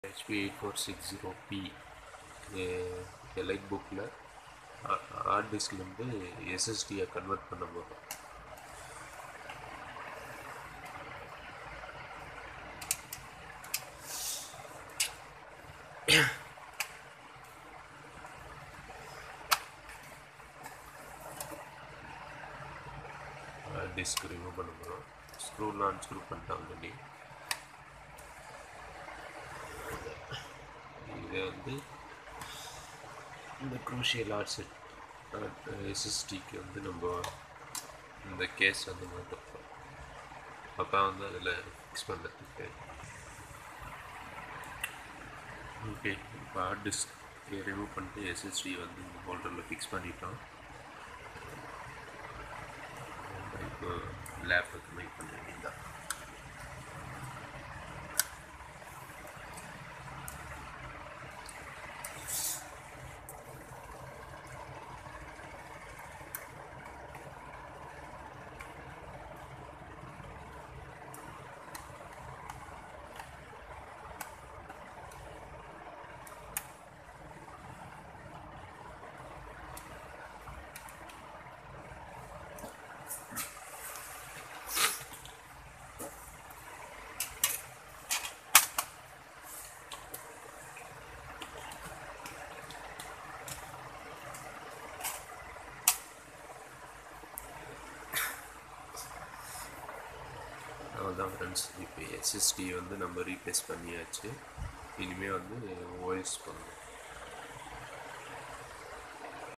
HP eight four six zero P elite புக்கில் hard டிஸ்க்லேருந்து எஸ்எஸ்டியை கன்வெர்ட் பண்ண போகிறோம் டிஸ்க் ரிமூவ் பண்ண போகிறோம் ஸ்க்ரூலாம் அன்ஸ்க்ரூ பண்ணிட்டாங்க பண்ணி இதை வந்து இந்த க்ரூஷியல் ஆர்ட் செட் எஸ்எஸ்டிக்கு வந்து நம்ம இந்த கேஸ் வந்து மாட்டோம் அப்போ வந்து அதில் ஃபிக்ஸ் பண்ணுறதுக்கு ஓகே இப்போ ஹார்ட் டிஸ்க் ரிமூவ் பண்ணிட்டு எஸ்எஸ்டி வந்து இந்த ஹோல்டரில் ஃபிக்ஸ் பண்ணிட்டோம் இப்போ லேப்புக்கு மேக் பண்ண வேண்டியதுதான் அவ்வளோதான் ஃப்ரெண்ட்ஸ் இப்போ எஸ்எஸ்டி வந்து நம்ம ரீப்ளேஸ் பண்ணியாச்சு இனிமேல் வந்து ஓஎஸ் பண்ணணும்